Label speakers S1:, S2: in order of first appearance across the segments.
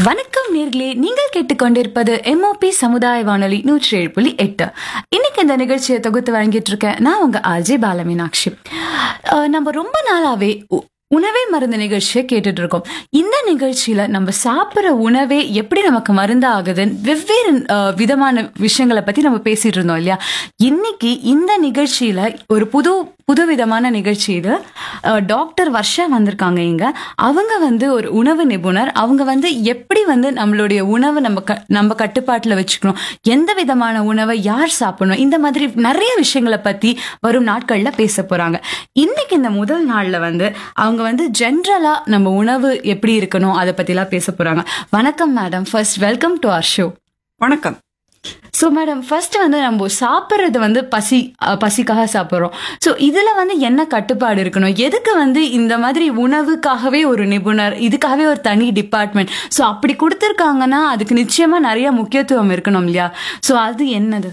S1: வணக்கம் நேர்களே நீங்கள் கேட்டுக்கொண்டிருப்பது எம்ஓபி சமுதாய வானொலி நூற்றி ஏழு புள்ளி எட்டு இன்னைக்கு இந்த நிகழ்ச்சியை தொகுத்து வழங்கிட்டு இருக்கேன் நான் உங்க அஜய் பாலமீனாட்சி அஹ், நம்ம ரொம்ப நாளாவே உ- உணவே மருந்து நிகழ்ச்சியை கேட்டுட்டு இருக்கோம் இந்த நிகழ்ச்சியில நம்ம சாப்பிட்ற உணவே எப்படி நமக்கு மருந்து ஆகுதுன்னு வெவ்வேறு அஹ், விதமான விஷயங்களை பத்தி நம்ம பேசிட்டு இருந்தோம் இல்லையா இன்னைக்கு இந்த நிகழ்ச்சியில ஒரு புது புதுவிதமான நிகழ்ச்சி இது அஹ், டாக்டர் வர்ஷா வந்திருக்காங்க இங்க அவங்க வந்து ஒரு உணவு நிபுணர் அவங்க வந்து எப்படி வந்து நம்மளுடைய உணவை நம்ம க- நம்ம கட்டுப்பாட்டுல வச்சுக்கணும் எந்த விதமான உணவை யார் சாப்பிடணும் இந்த மாதிரி நிறைய விஷயங்களை பத்தி வரும் நாட்கள்ல பேச போறாங்க இன்னைக்கு இந்த முதல் நாள்ல வந்து அவங்க வந்து ஜென்ரலா நம்ம உணவு எப்படி இருக்கணும் அதை பத்திலாம் பேச போறாங்க வணக்கம் madam first welcome to our show
S2: வணக்கம்
S1: ஸோ மேடம் ஃபர்ஸ்ட் வந்து நம்ம சாப்பிட்றது வந்து பசி அஹ், பசிக்காக சாப்பிட்றோம் ஸோ இதில் வந்து என்ன கட்டுப்பாடு இருக்கணும் எதுக்கு வந்து இந்த மாதிரி உணவுக்காகவே ஒரு நிபுணர் இதுக்காகவே ஒரு தனி டிபார்ட்மெண்ட் ஸோ அப்படி கொடுத்துருக்காங்கன்னா அதுக்கு நிச்சயமாக நிறைய முக்கியத்துவம் இருக்கணும் இல்லையா ஸோ அது என்னது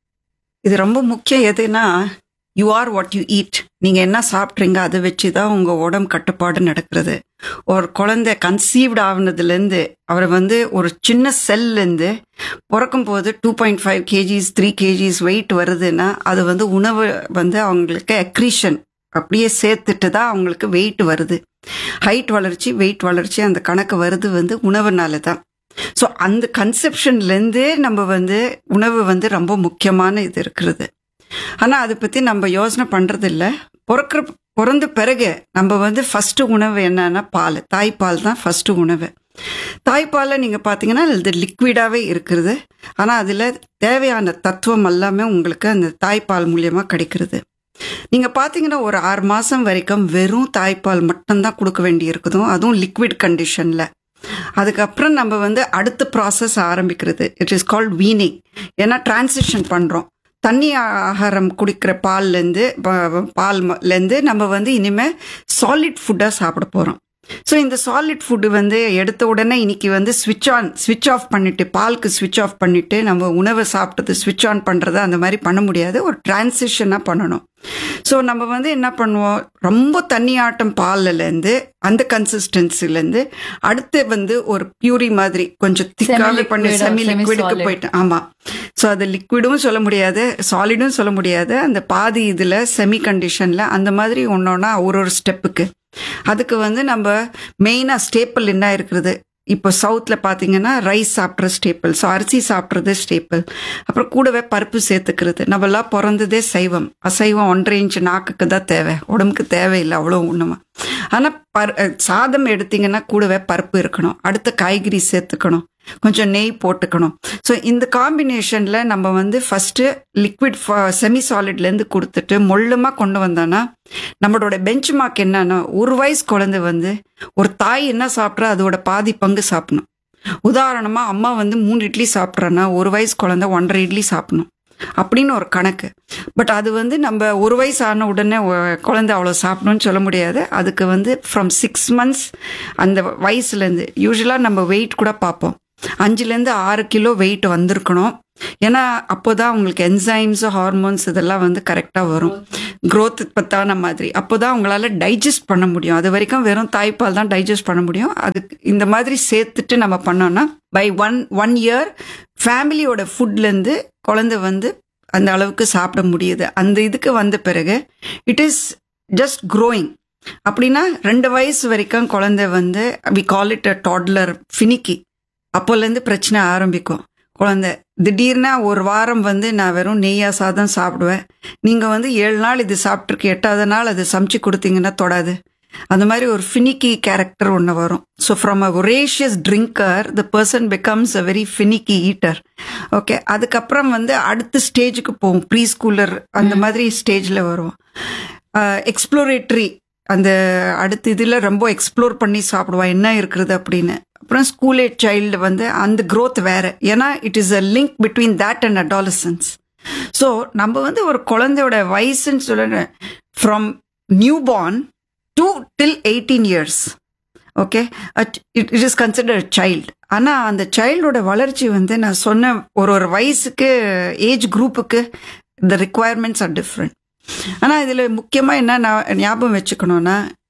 S2: இது ரொம்ப முக்கியம் எதுனா you are what you eat நீங்க என்ன சாப்பிட்றீங்க அதை வச்சு தான் உங்க உடம்பு கட்டுப்பாடு நடக்கிறது ஒரு குழந்தை கன்சீவ்ட் ஆகுனதுலேருந்து அவர் வந்து ஒரு சின்ன செல்லேருந்து பிறக்கும் போது two point five kgs three kgs weight வருதுன்னா அது வந்து உணவு வந்து அவங்களுக்கு அக்ரீஷன் அப்படியே சேர்த்துட்டு தான் அவங்களுக்கு வெயிட் வருது ஹைட் வளர்ச்சி வெயிட் வளர்ச்சி அந்த கணக்கு வருது வந்து உணவுனால தான் ஸோ அந்த கன்செப்ஷன்லேருந்தே நம்ம வந்து உணவு வந்து ரொம்ப முக்கியமான இது இருக்கிறது ஆனால் அதை பற்றி நம்ம யோசனை பண்ணுறது இல்லை பிறக்கிற பிறந்த பிறகு நம்ம வந்து ஃபஸ்ட்டு உணவு என்னன்னா பால் தாய்ப்பால் தான் ஃபஸ்ட்டு உணவு தாய்ப்பாலில் நீங்கள் பார்த்தீங்கன்னா இது லிக்விடாகவே இருக்கிறது ஆனால் அதில் தேவையான தத்துவம் எல்லாமே உங்களுக்கு அந்த தாய்ப்பால் மூலியமாக கிடைக்கிறது நீங்கள் பார்த்தீங்கன்னா ஒரு ஆறு மாதம் வரைக்கும் வெறும் தாய்ப்பால் மட்டும்தான் கொடுக்க வேண்டி இருக்குதும் அதுவும் லிக்விட் கண்டிஷனில் அதுக்கப்புறம் நம்ம வந்து அடுத்த ப்ராசஸ் ஆரம்பிக்கிறது இட் இஸ் கால்ட் வீனிங் ஏன்னா டிரான்சிஷன் பண்ணுறோம் தண்ணி ஆகாரம் குடிக்கிற பால்லேருந்து பால்லேருந்து நம்ம வந்து இனிமேல் சாலிட் ஃபுட்டாக சாப்பிட போகிறோம் ஸோ இந்த சாலிட் ஃபுட்டு வந்து எடுத்த உடனே இன்னைக்கு வந்து ஸ்விட்ச் ஆன் ஸ்விட்ச் ஆஃப் பண்ணிட்டு பாலுக்கு ஸ்விட்ச் ஆஃப் பண்ணிட்டு நம்ம உணவை சாப்பிட்டது ஸ்விட்ச் ஆன் பண்ணுறது அந்த மாதிரி பண்ண முடியாது ஒரு டிரான்சிஷனாக பண்ணணும் ஸோ நம்ம வந்து என்ன பண்ணுவோம் ரொம்ப தண்ணி ஆட்டம் பால்லேருந்து அந்த கன்சிஸ்டன்சிலேருந்து அடுத்து வந்து ஒரு பியூரி மாதிரி கொஞ்சம் திக்காக
S1: Semi-liquid
S2: பண்ணி
S1: or
S2: செமி லிக்விடுக்கு
S1: semi-solid.
S2: போயிட்டு ஆமாம் ஸோ அது லிக்விடும் சொல்ல முடியாது சாலிடும் சொல்ல முடியாது அந்த பாதி இதில் செமி கண்டிஷனில் அந்த மாதிரி ஒன்றொன்னா ஒரு ஒரு ஸ்டெப்புக்கு அதுக்கு வந்து நம்ம மெயினாக ஸ்டேப்பிள் என்ன இருக்கிறது இப்போ சவுத்தில் பார்த்தீங்கன்னா ரைஸ் சாப்பிட்ற ஸ்டேப்பிள் ஸோ அரிசி சாப்பிட்றது ஸ்டேப்பிள் அப்புறம் கூடவே பருப்பு சேர்த்துக்கிறது நம்மளாம் பிறந்ததே சைவம் அசைவம் ஒன்றரை இன்ச்சு நாக்குக்கு தான் தேவை உடம்புக்கு தேவையில்லை அவ்வளோ ஒன்றுமா ஆனால் பர் அஹ் சாதம் எடுத்தீங்கன்னா கூடவே பருப்பு இருக்கணும் அடுத்த காய்கறி சேர்த்துக்கணும் கொஞ்சம் நெய் போட்டுக்கணும் ஸோ இந்த காம்பினேஷனில் நம்ம வந்து ஃபஸ்ட்டு லிக்விட் செமி சாலிட்லேருந்து கொடுத்துட்டு மொள்ளமாக கொண்டு வந்தோன்னா நம்மளோட பெஞ்ச் மார்க் என்னன்னா ஒரு வயசு குழந்தை வந்து ஒரு தாய் என்ன சாப்பிட்றா அதோட பாதி பங்கு சாப்பிடணும் உதாரணமாக அம்மா வந்து மூணு இட்லி சாப்பிட்றேன்னா ஒரு வயசு குழந்தை ஒன்றரை இட்லி சாப்பிடணும் அப்படின்னு ஒரு கணக்கு பட் அது வந்து நம்ம ஒரு வயசு ஆன உடனே ஒ- குழந்தை அவ்வளோ சாப்பிடணும்னு சொல்ல முடியாது அதுக்கு வந்து ஃப்ரம் சிக்ஸ் மந்த்ஸ் அந்த வயசுலேருந்து யூஸ்வலாக நம்ம வெயிட் கூட பார்ப்போம் அஞ்சுலேருந்து ஆறு கிலோ வெயிட் வந்திருக்கணும் ஏன்னா அப்போ தான் அவங்களுக்கு என்சைம்ஸ் ஹார்மோன்ஸ் இதெல்லாம் வந்து கரெக்டாக வரும் growth பத்தான மாதிரி அப்போ தான் அவங்களால டைஜஸ்ட் பண்ண முடியும் அது வரைக்கும் வெறும் தாய்ப்பால் தான் டைஜஸ்ட் பண்ண முடியும் அதுக்கு இந்த மாதிரி சேர்த்துட்டு நம்ம பண்ணோம்னா பை ஒன் ஒன் இயர் ஃபேமிலியோட ஃபுட்லேருந்து குழந்தை வந்து அந்த அளவுக்கு சாப்பிட முடியுது அந்த இதுக்கு வந்த பிறகு இட் இஸ் ஜஸ்ட் growing அப்படின்னா ரெண்டு வயசு வரைக்கும் குழந்தை வந்து we call it a toddler finicky அப்போலேருந்து பிரச்சனை ஆரம்பிக்கும் குழந்தை திடீர்னு ஒரு வாரம் வந்து நான் வெறும் நெய்யா சாதம் சாப்பிடுவேன் நீங்கள் வந்து ஏழு நாள் இது சாப்பிட்ருக்கு எட்டாவது நாள் அது சமைச்சு கொடுத்தீங்கன்னா தொடாது அந்த மாதிரி ஒரு ஃபினிக்கி கேரக்டர் ஒன்று வரும் so from a voracious drinker the person becomes a very finicky eater okay அதுக்கப்புறம் வந்து அடுத்த ஸ்டேஜுக்கு போவோம் ப்ரீ ஸ்கூலர் அந்த மாதிரி ஸ்டேஜில் வருவோம் எக்ஸ்ப்ளோரேட்டரி அந்த அடுத்த இதில் ரொம்ப எக்ஸ்ப்ளோர் பண்ணி சாப்பிடுவா என்ன இருக்கிறது அப்படின்னு அப்புறம் ஸ்கூல் ஏஜ் சைல்டு வந்து அந்த growth வேற ஏன்னா it is a link between that and adolescence so நம்ம வந்து ஒரு குழந்தையோட வயசுன்னு சொல்ல from new born to till eighteen years okay it it is consider child ஆனால் அந்த சைல்டோட வளர்ச்சி வந்து நான் சொன்ன ஒரு ஒரு வயசுக்கு ஏஜ் குரூப்புக்கு இந்த ரிக்குவயர்மெண்ட்ஸ் ஆர் டிஃப்ரெண்ட் ஆனால் இதில் முக்கியமாக என்ன நான் ஞாபகம் வச்சுக்கணும்னா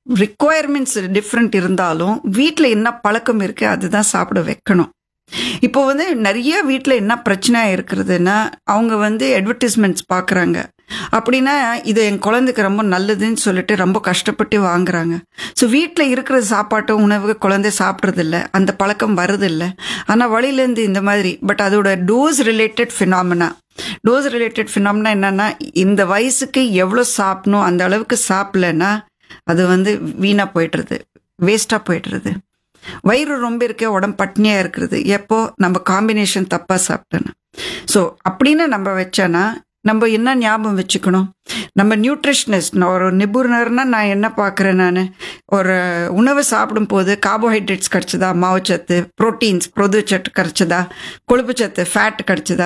S2: ரிக்குவயர்மெண்ட்ஸ் டிஃப்ரெண்ட் இருந்தாலும் வீட்டில் என்ன பழக்கம் இருக்கு அதுதான் சாப்பிட வைக்கணும் இப்போ வந்து நிறைய வீட்டில் என்ன பிரச்சனையா இருக்கிறதுனா அவங்க வந்து அட்வர்டைஸ்மெண்ட்ஸ் பார்க்குறாங்க அப்படின்னா இது என் குழந்தைக்கு ரொம்ப நல்லதுன்னு சொல்லிட்டு ரொம்ப கஷ்டப்பட்டு வாங்குறாங்க ஸோ வீட்டில் இருக்கிற சாப்பாட்டு உணவு குழந்தை சாப்பிட்றதில்ல அந்த பழக்கம் வருதில்ல ஆனால் வழியிலேருந்து இந்த மாதிரி பட் அதோட those related phenomena those related phenomena என்னன்னா இந்த வயசுக்கு எவ்வளோ சாப்பிடணும் அந்த அளவுக்கு சாப்பிடலன்னா அது வந்து வீணாக போயிடுறது வேஸ்ட்டாக போயிடுறது வயிறு ரொம்ப இருக்க உடம்பு பட்னியாக இருக்கிறது எப்போ நம்ம காம்பினேஷன் தப்பாக சாப்பிட்டோன்னா ஸோ அப்படின்னு நம்ம வச்சோன்னா நம்ம என்ன ஞாபகம் வச்சுக்கணும் நம்ம நியூட்ரிஷனிஸ்ட் நான் ஒரு நிபுணர்னா நான் என்ன பார்க்குறேன் நான் ஒரு உணவு சாப்பிடும்போது கார்போஹைட்ரேட்ஸ் கிடச்சதா மாவுச்சத்து ப்ரோட்டீன்ஸ் புரதச்சத்து கிடச்சதா கொழுப்புச்சத்து ஃபேட் கிடச்சதா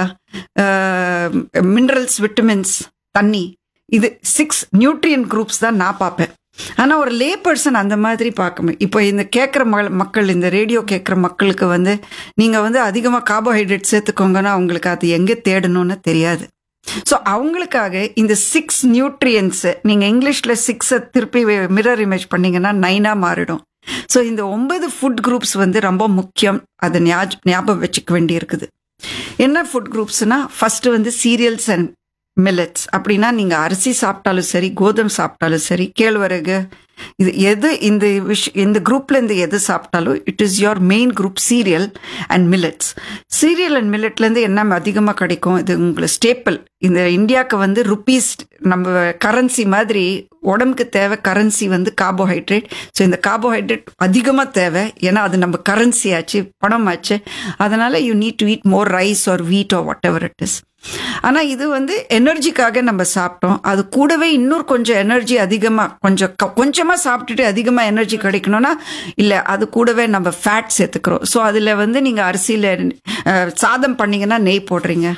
S2: மினரல்ஸ் விட்டமின்ஸ் தண்ணி இது சிக்ஸ் நியூட்ரியன் குரூப்ஸ் தான் நான் பார்ப்பேன் ஆனால் ஒரு லே பர்சன் அந்த மாதிரி பார்க்க இப்போ இந்த கேட்குற மக்கள் இந்த ரேடியோ கேட்குற மக்களுக்கு வந்து நீங்கள் வந்து அதிகமாக கார்போஹைட்ரேட் சேர்த்துக்கோங்கன்னா அவங்களுக்கு அது எங்கே தேடணும்னு தெரியாது ஸோ அவங்களுக்காக இந்த சிக்ஸ் நியூட்ரியன்ஸு நீங்கள் இங்கிலீஷில் சிக்ஸை திருப்பி மிரர் இமேஜ் பண்ணீங்கன்னா நைனாக மாறிடும் ஸோ இந்த ஒன்பது ஃபுட் குரூப்ஸ் வந்து ரொம்ப முக்கியம் அதை ஞாபகம் வச்சுக்க வேண்டி இருக்குது என்ன ஃபுட் குரூப்ஸ்னா ஃபர்ஸ்ட் வந்து சீரியல்ஸ் அண்ட் மில்லட்ஸ் அப்படின்னா நீங்கள் அரிசி சாப்பிட்டாலும் சரி கோதுமை சாப்பிட்டாலும் சரி கேழ்வரகு இது எது இந்த விஷ் இந்த குரூப்லேருந்து எது சாப்பிட்டாலும் it is your main group cereal and millets cereal and மில்லட்லேருந்து என்ன அதிகமாக கிடைக்கும் இது உங்களுக்கு ஸ்டேப்பிள் இந்த இந்தியாவுக்கு வந்து ருப்பீஸ் நம்ம கரன்சி மாதிரி உடம்புக்கு தேவை கரன்சி வந்து கார்போஹைட்ரேட் ஸோ இந்த கார்போஹைட்ரேட் அதிகமாக தேவை ஏன்னா அது நம்ம கரன்சி ஆச்சு பணம் ஆச்சு அதனால you need to eat more rice or wheat or whatever it is ஆனால் இது வந்து எனர்ஜிக்காக நம்ம சாப்பிட்டோம் அது கூடவே இன்னொரு கொஞ்சம் எனர்ஜி அதிகமாக கொஞ்சம் கொஞ்சமாக சாப்பிட்டுட்டு அதிகமாக எனர்ஜி கிடைக்கணும்னா இல்லை அது கூடவே நம்ம ஃபேட் சேர்த்துக்கிறோம் ஸோ அதில் வந்து நீங்கள் அரிசியில் சாதம் பண்ணீங்கன்னா நெய் போடுறீங்க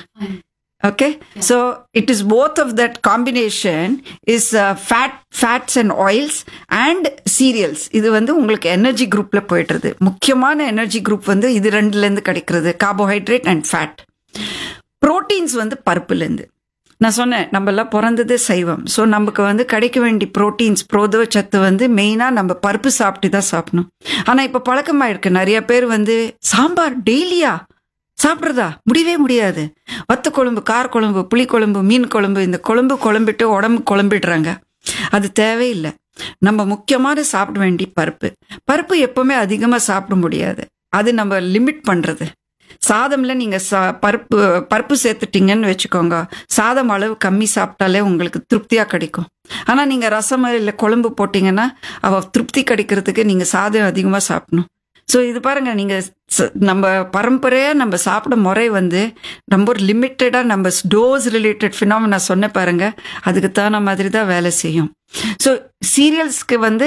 S2: okay so it is both of that combination is fat fats and oils and cereals இது வந்து உங்களுக்கு எனர்ஜி குரூப்ல போயிடுறது முக்கியமான எனர்ஜி குரூப் வந்து இது ரெண்டுலேருந்து கிடைக்கிறது கார்போஹைட்ரேட் அண்ட் ஃபேட் ப்ரோட்டீன்ஸ் வந்து பருப்புலேருந்து நான் சொன்னேன் நம்ம எல்லாம் பிறந்ததே சைவம் ஸோ நமக்கு வந்து கிடைக்க வேண்டிய ப்ரோட்டீன்ஸ் புரோதவ சத்து வந்து மெயினாக நம்ம பருப்பு சாப்பிட்டு தான் சாப்பிடணும் ஆனால் இப்போ பழக்கமாக இருக்கு நிறைய பேர் வந்து சாம்பார் டெய்லியா சாப்பிட்றதா முடியவே முடியாது வத்த குழம்பு கார் குழம்பு புளி குழம்பு மீன் குழம்பு இந்த குழம்பு குழம்பிட்டு உடம்பு குழம்பிடுறாங்க அது தேவையில்லை நம்ம முக்கியமான சாப்பிட வேண்டிய பருப்பு பருப்பு எப்பவுமே அதிகமாக சாப்பிட முடியாது அது நம்ம லிமிட் பண்ணுறது சாதம்ல நீங்க பருப்பு பருப்பு சேர்த்துட்டீங்கன்னு வச்சுக்கோங்க சாதம் அளவு கம்மி சாப்பிட்டாலே உங்களுக்கு திருப்தியா கிடைக்கும் ஆனா நீங்க ரசம் இல்லை குழம்பு போட்டீங்கன்னா அவ திருப்தி கிடைக்கிறதுக்கு நீங்க சாதம் அதிகமா சாப்பிடணும் ஸோ இது பாருங்க நீங்க நம்ம பரம்பரையா நம்ம சாப்பிட முறை வந்து ரொம்ப லிமிட்டடா நம்ம டோஸ் ரிலேட்டட் ஃபினாமினா சொன்ன பாருங்க அதுக்கு தகுந்த மாதிரி தான் வேலை செய்யும் ஸோ சீரியல்ஸ்க்கு வந்து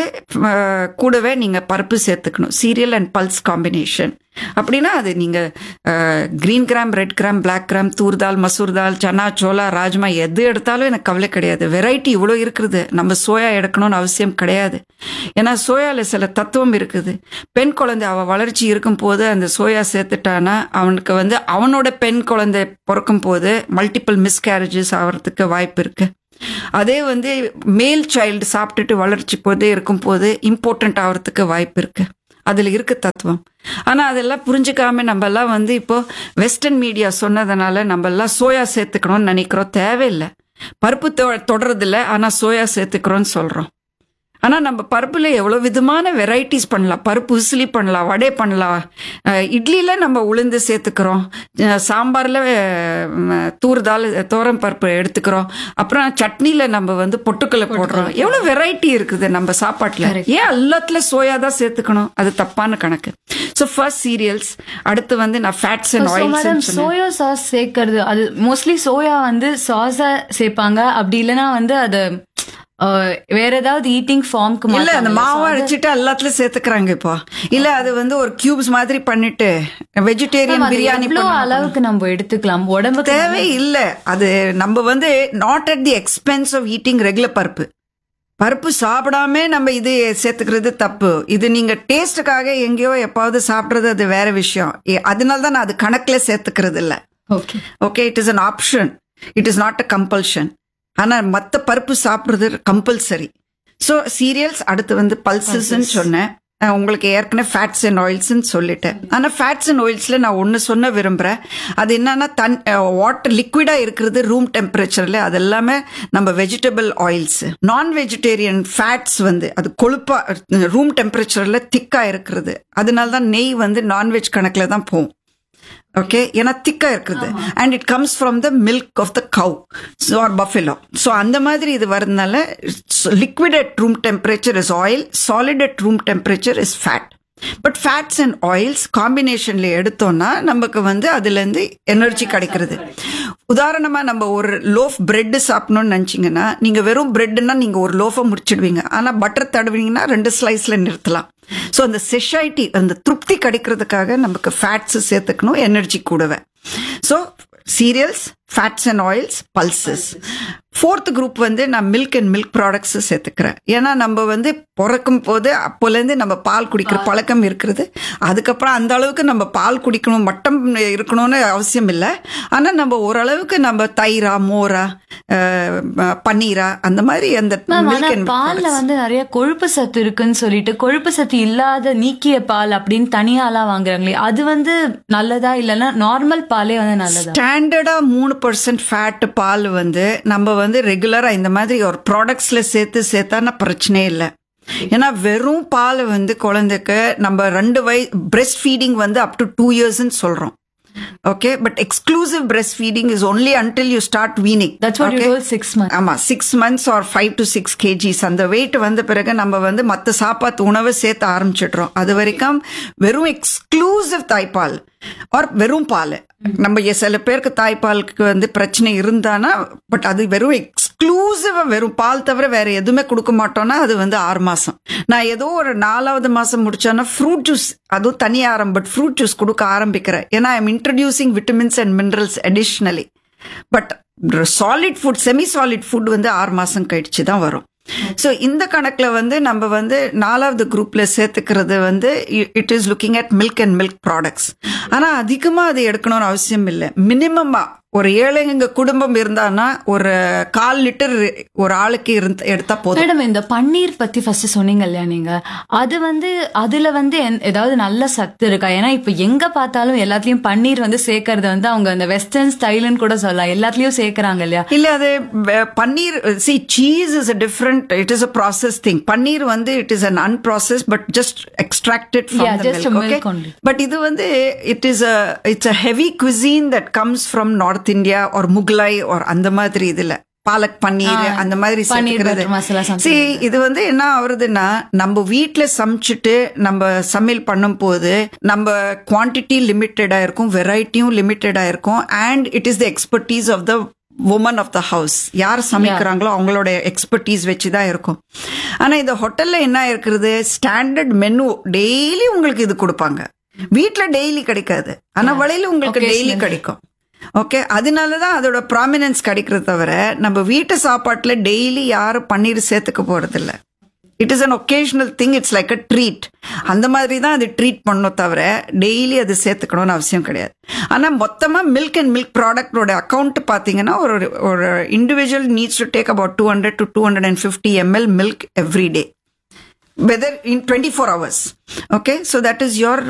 S2: கூடவே நீங்கள் பருப்பு சேர்த்துக்கணும் சீரியல் அண்ட் பல்ஸ் காம்பினேஷன் அப்படின்னா அது நீங்கள் green gram red gram black gram toor dal மசூர் தால் சனா சோலா ராஜ்மா எது எடுத்தாலும் எனக்கு கவலை கிடையாது வெரைட்டி இவ்வளோ இருக்குது நம்ம சோயா எடுக்கணும்னு அவசியம் கிடையாது ஏன்னா சோயாவில் சில தத்துவம் இருக்குது பெண் குழந்தை அவள் வளர்ச்சி இருக்கும் போது அந்த சோயா சேர்த்துட்டானா அவனுக்கு வந்து அவனோட பெண் குழந்தை பிறக்கும் போது மல்டிபிள் மிஸ்கேரேஜஸ் ஆகிறதுக்கு வாய்ப்பு இருக்கு அதே வந்து மேல் சைல்டு சாப்பிட்டுட்டு வளர்ச்சி போதே இருக்கும் போது இம்பார்ட்டன்ட் ஆகிறதுக்கு வாய்ப்பு இருக்கு அதில் இருக்கு தத்துவம் ஆனால் அதெல்லாம் புரிஞ்சுக்காம நம்ம எல்லாம் வந்து இப்போ வெஸ்டர்ன் மீடியா சொன்னதுனால நம்ம எல்லாம் சோயா சேர்த்துக்கணும்னு நினைக்கிறோம் தேவையில்லை பருப்பு தொடறதில்ல ஆனால் சோயா சேர்த்துக்கிறோம்னு சொல்கிறோம் ஆனால் நம்ம பருப்பில் எவ்வளோ விதமான வெரைட்டிஸ் பண்ணலாம் பருப்பு உசிலி பண்ணலாம் வடை பண்ணலாம் இட்லியில் நம்ம உளுந்து சேர்த்துக்கிறோம் சாம்பாரில் தூர் தால் தோரம் பருப்பு எடுத்துக்கிறோம் அப்புறம் சட்னியில் நம்ம வந்து பொட்டுக்கல்லை போடுறோம் எவ்வளோ வெரைட்டி இருக்குது நம்ம சாப்பாட்டில் ஏன் எல்லாத்துல சோயா தான் சேர்த்துக்கணும் அது தப்பான கணக்கு ஸோ ஃபர்ஸ்ட் சீரியல்ஸ் அடுத்து வந்து நான் fats and oils
S1: soya sauce சேர்க்கறது அது மோஸ்ட்லி சோயா வந்து சாஸா சேர்ப்பாங்க அப்படி இல்லைன்னா வந்து அது வேற ஏதாவது ஈட்டிங் ஃபார்ம்க்கு
S2: இல்ல அந்த மாவு அரைச்சிட்டு எல்லாத்துலயும் சேர்த்துக்கிறாங்க இப்போ இல்ல அது வந்து ஒரு கியூப்ஸ் மாதிரி பண்ணிட்டு வெஜிடேரியன் பிரியாணி
S1: அளவுக்கு நம்ம எடுத்துக்கலாம் உடம்பு
S2: தேவை இல்ல அது நம்ம வந்து not at the expense of eating regular பருப்பு பருப்பு சாப்பிடாம நம்ம இது சேர்த்துக்கிறது தப்பு இது நீங்க டேஸ்டுக்காக எங்கேயோ எப்பாவது சாப்பிட்றது அது வேற விஷயம் அதனால தான் நான் அது கணக்குல சேர்த்துக்கிறது இல்ல
S1: okay
S2: okay it is an option it is not a compulsion ஆனால் மற்ற பருப்பு சாப்பிட்றது கம்பல்சரி ஸோ சீரியல்ஸ் அடுத்து வந்து பல்சஸ்ன்னு சொன்னேன் அஹ் உங்களுக்கு ஏற்கனவே ஃபேட்ஸ் அண்ட் ஆயில்ஸ்ன்னு சொல்லிட்டேன் ஆனால் ஃபேட்ஸ் அண்ட் ஆயில்ஸில் நான் ஒன்று சொன்ன விரும்புகிறேன் அது என்னன்னா தன் வாட்டர் லிக்விடாக இருக்கிறது ரூம் டெம்பரேச்சரில் அது எல்லாமே நம்ம vegetable oils non vegetarian fats வந்து அது கொழுப்பா ரூம் டெம்பரேச்சரில் திக்காக இருக்கிறது அதனால தான் நெய் வந்து நான்வெஜ் கணக்கில் தான் போகும் ஓகே ஏன்னா திக்கா இருக்குது and it comes from the milk of the cow so or buffalo so அந்த மாதிரி இது வரதுனால liquid at room temperature is oil solid at room temperature is fat but fats and oils காம்பினேஷன்ல எடுத்தோம்னா நமக்கு வந்து அதுலேருந்து எனர்ஜி கிடைக்கிறது உதாரணமா நம்ம ஒரு லோஃப் பிரெட் சாப்பிடணும்னு நினச்சிங்கன்னா நீங்க வெறும் பிரெட்னா நீங்க ஒரு லோஃபை முடிச்சிடுவீங்க ஆனா பட்டர் தடவினீங்கன்னா ரெண்டு ஸ்லைஸ்ல நிறுத்தலாம் ஸோ அந்த செஷைட்டி அந்த திருப்தி கிடைக்கிறதுக்காக நமக்கு ஃபேட்ஸ் சேர்த்துக்கணும் எனர்ஜி கூடவே so cereals fats and oils pulses fourth group வந்து நான் மில்க் அண்ட் மில்க் ப்ராடக்ட்ஸ் சேர்த்துக்கிறேன் ஏன்னா நம்ம வந்து பிறக்கும் போது அப்போலேருந்து நம்ம பால் குடிக்கிற பழக்கம் இருக்கிறது அதுக்கப்புறம் அந்த அளவுக்கு நம்ம பால் குடிக்கணும் மட்டம் இருக்கணும்னு அவசியம் இல்லை ஆனால் நம்ம ஓரளவுக்கு நம்ம தயிரா மோரா அஹ், பன்னீரா அந்த மாதிரி அந்த
S1: மேம்
S2: மில்க்
S1: ஆனா
S2: அண்ட்
S1: பால்ல வந்து நிறைய கொழுப்பு சத்து இருக்குன்னு சொல்லிட்டு கொழுப்பு சத்து இல்லாத நீக்கிய பால் அப்படின்னு தனியாலாம் வாங்குறாங்களே அது வந்து நல்லதா இல்லைன்னா நார்மல் பாலே வந்து நல்லதா
S2: ஸ்டாண்டர்டா மூணு பர்சன்ட் ஃபேட் பால் வந்து நம்ம வந்து ரெகுலரா இந்த மாதிரி ஒரு ப்ராடக்ட்ஸ்ல சேர்த்து சேர்த்தான பிரச்சனையே இல்லை ஏன்னா வெறும் பால் வந்து குழந்தைக்கு நம்ம ரெண்டு வய பிரெஸ்ட் ஃபீடிங் வந்து அப் டு டூ இயர்ஸ்ன்னு சொல்றோம் okay but exclusive breast feeding is only until you start weaning
S1: that's what you told six month
S2: ஆமா six months or five to six kgs அந்த வெயிட் வந்த பிறகு நம்ம வந்து மற்ற சாப்பாட்டு உணவை சேர்த்து ஆரம்பிச்சிடுறோம் அது வரைக்கும் வெறும் எக்ஸ்க்ளூசிவ் தாய்ப்பால் ஆர் வெறும் பால் நம்ம எ- சில பேருக்கு தாய்ப்பாலுக்கு வந்து பிரச்சனை இருந்தானா பட் அது வெறும் எக்ஸ்க்ளூசிவா வெறும் பால் தவிர வேற எதுவுமே கொடுக்க மாட்டோம்னா அது வந்து ஆறு மாசம் நான் ஏதோ ஒரு நாலாவது மாசம் முடிச்சோன்னா ஃப்ரூட் ஜூஸ் அதுவும் தனி ஆரம் பட் ஃப்ரூட் ஜூஸ் கொடுக்க ஆரம்பிக்கிறேன் ஏன்னா I am introducing vitamins and minerals additionally but solid food semi solid food வந்து ஆறு மாசம் கழிச்சு தான் வரும் ஸோ இந்த கணக்கில் வந்து நம்ம வந்து நாலாவது குரூப்ல சேர்த்துக்கிறது வந்து it is looking at milk and milk products ஆனால் அதிகமாக அது எடுக்கணும்னு அவசியம் இல்லை மினிமமா ஒரு ஏழைங்க குடும்பம் இருந்தான்னா ஒரு கால் லிட்டர் ஒரு ஆளுக்கு இருந்து எடுத்தா போதும்
S1: மேடம் இந்த பன்னீர் பத்தி ஃபர்ஸ்ட் சொன்னீங்க இல்லையா நீங்க அது வந்து அதுல வந்து என்- ஏதாவது நல்ல சத்து இருக்கா ஏன்னா இப்ப எங்க பார்த்தாலும் எல்லாத்துலயும் பன்னீர் வந்து சேர்க்கறது வந்து அவங்க அந்த வெஸ்டர்ன் ஸ்டைல்னு கூட சொல்லலாம் எல்லாத்துலயும் சேர்க்கறாங்க இல்லையா
S2: இல்ல அது வ- பன்னீர் சி cheese is a different it is a process thing paneer வந்து it is an unprocessed but just extracted
S1: Yeah,
S2: from the
S1: just a
S2: milk
S1: milk
S2: okay
S1: only.
S2: But இது வந்து it is a it's a heavy cuisine that comes from North India ஒரு முகலாய் ஒரு அந்த மாதிரி இதுல பாலக் பன்னீர்
S1: Ah,
S2: அந்த மாதிரி
S1: பன்னீர்
S2: சேர்த்துக்கிறது
S1: butter masala something
S2: See,
S1: like
S2: இது வந்து என்ன ஆகுறதுன்னா நம்ம வீட்ல சமைச்சிட்டு நம்ம சமையல் பண்ணும்போது நம்ம குவாண்டிட்டி லிமிட்டடா இருக்கும் வெரைட்டியும் லிமிட்டடா இருக்கும் and it is the expertise of the woman of the house யார் சமைக்கிறாங்களோ அவங்களோட எக்ஸ்பர்டீஸ் வச்சு தான் இருக்கும் ஆனா இந்த ஹோட்டல்ல என்ன இருக்கிறது ஸ்டாண்டர்ட் மெனு டெய்லி உங்களுக்கு இது கொடுப்பாங்க வீட்ல டெய்லி கிடைக்காது ஆனா வழியில உங்களுக்கு டெய்லி
S1: Occasionally.
S2: கிடைக்கும் ஓகே அதனால தான் அதோட ப்ராமினன்ஸ் கிடைக்கிறது தவிர நம்ம வீட்டு சாப்பாட்டுல டெய்லி யாரும் பன்னீர் சேர்த்துக்க போறது இல்ல it is an occasional thing it's like a treat அந்த மாதிரி தான் அது ட்ரீட் பண்ணணும் தவிர டெய்லி அது சேர்த்துக்கணும்னு அவசியம் கிடையாது ஆனா மொத்தமா மில்க் அண்ட் மில்க் ப்ராடக்டோட அக்கௌண்ட் பாத்தீங்கன்னா ஒரு ஒரு individual needs to take about two hundred to two hundred and fifty ml milk every day whether in 24 hours okay so that is your